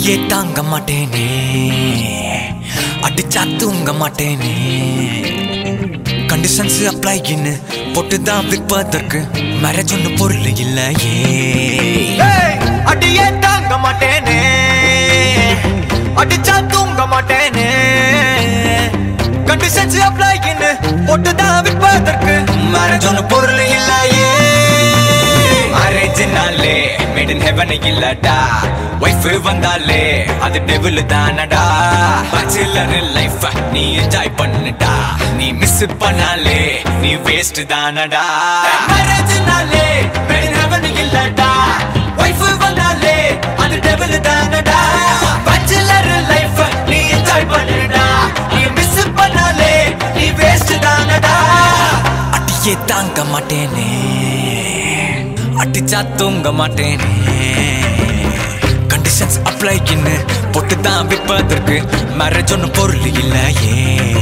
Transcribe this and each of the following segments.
அடியே தாங்க மாட்டேனே அடிச்சா தூங்க மாட்டேனே கண்டிஷன்ஸ் அப்ளைன்னு போட்டுதான் விற்பதற்கு மேரேஜ் ஒன்று பொருள் இல்லையே அடியே தாங்க மாட்டேனே அடிச்சா தூங்க மாட்டேனே கண்டிஷன்ஸ் அப்ளைன்னு போட்டுதான் விற்பதற்கு மேரேஜ் ஒன்று பொருள் இல்லையே மேரேஜ்னாலே மேட் இன் ஹெவன் இல்லடா ஒய்ஃப் வந்தாலே அது டெவில் தானடா பேச்சுலர் லைஃப் நீ என்ஜாய் பண்ணுடா நீ மிஸ் பண்ணாலே நீ வேஸ்ட் தானடா மேரேஜ்னாலே மேட் இன் ஹெவன் இல்லடா ஒய்ஃப் வந்தாலே அது டெவில் தானடா பேச்சுலர் லைஃப் நீ என்ஜாய் பண்ணுடா நீ மிஸ் பண்ணாலே நீ வேஸ்ட் தானடா அடியே தாங்க மாட்டேனே அடிச்சா தூங்க மாட்டேனே கண்டிஷன்ஸ் அப்ளைன்னு போட்டு தான் விற்பதற்கு மேரேஜ் ஒன்று பொருள் இல்லையே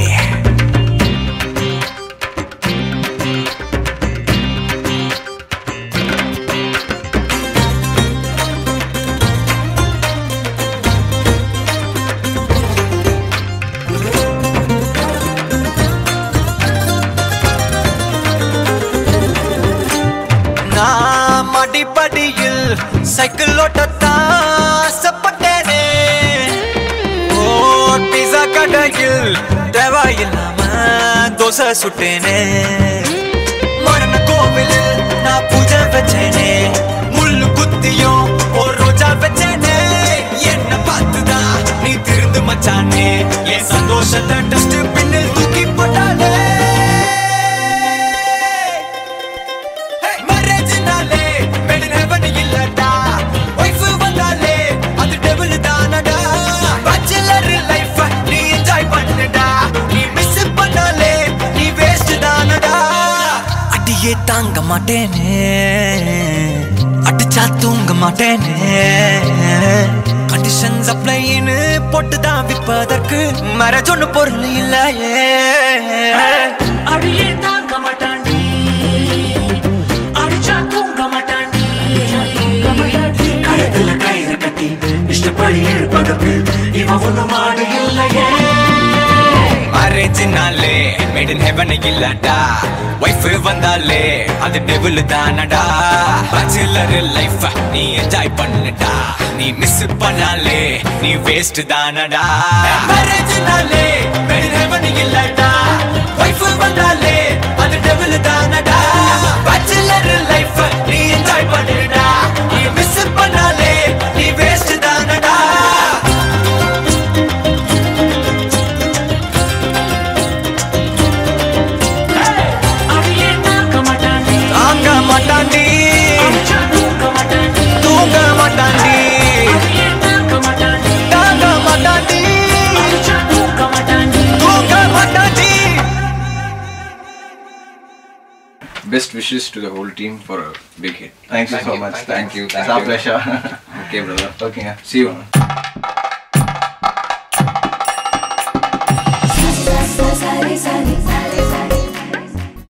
நான் மடிப்படியில் சைக்கிள் ஓட்டத்தான் ஆசைப்பட்டேனே ஓ பிஸா கடையில் தேவையில்லாம தோசை சுட்டேனே மரண கோவிலில் நான் பூஜை வச்சேனே முள்ளு குத்தியும் ஒரு ரோஜா வச்சேனே என்ன பார்த்துதான் நீ திருந்து மச்சானே என் சந்தோஷத்தை டஸ்ட் பின்னில் தூக்கி போட்டாலே மேரேஜ்னாலே மேட் இன் ஹெவன் இல்லடா ஒய்ஃப் வந்தாலே அது டெவில் தானடா பேச்சுலர் லைஃப் நீ என்ஜாய் பண்ணுடா நீ மிஸ் பண்ணாலே நீ வேஸ்ட் தானடா அடியே தாங்க மாட்டேனே அடிச்சா தூங்க மாட்டேனே கண்டிஷன்ஸ் அப்ளைன்னு போட்டு தான் விற்பதற்கு மேரேஜ் ஒன்று பொருள் இல்லையே அடியே தாங்க மாட்டாண்டி அடிச்சா தூங்க மாட்டாண்டி கழுத்துல கயிறு கட்டி இஷ்டப்படி இருப்பதற்கு இவன் ஒண்ணு மாடு இல்லையே மேரேஜ்னாலே மேட் இன் ஹெவன் இல்லடா ஒய்ஃப் வந்தாலே அது டெவில் தானடா பேச்சுலர் லைஃப் நீ என்ஜாய் பண்ணுடா நீ மிஸ் பண்ணாலே நீ வேஸ்ட் தானடா மேரேஜ்னாலே மேட் இன் ஹெவன் இல்லடா ஒய்ஃப் வந்தாலே அது டெவில் தானடா பேச்சுலர் லைஃப் நீ என்ஜாய் பண்ணுடா நீ மிஸ் பண்ணாலே நீ வேஸ்ட் தானடா அடியே தாங்க மாட்டாண்டி தாங்க மாட்டாண்டி அடிச்சா தூங்க மாட்டாண்டி தூங்க மாட்டாண்டி அடியே தாங்க மாட்டாண்டி தாங்க மாட்டாண்டி அடிச்சா தூங்க மாட்டாண்டி தூங்க மாட்டாண்டி Best wishes to the whole team for a big hit. Thank you so much. Thank you. It's our pleasure. Okay, brother. Okay. See you.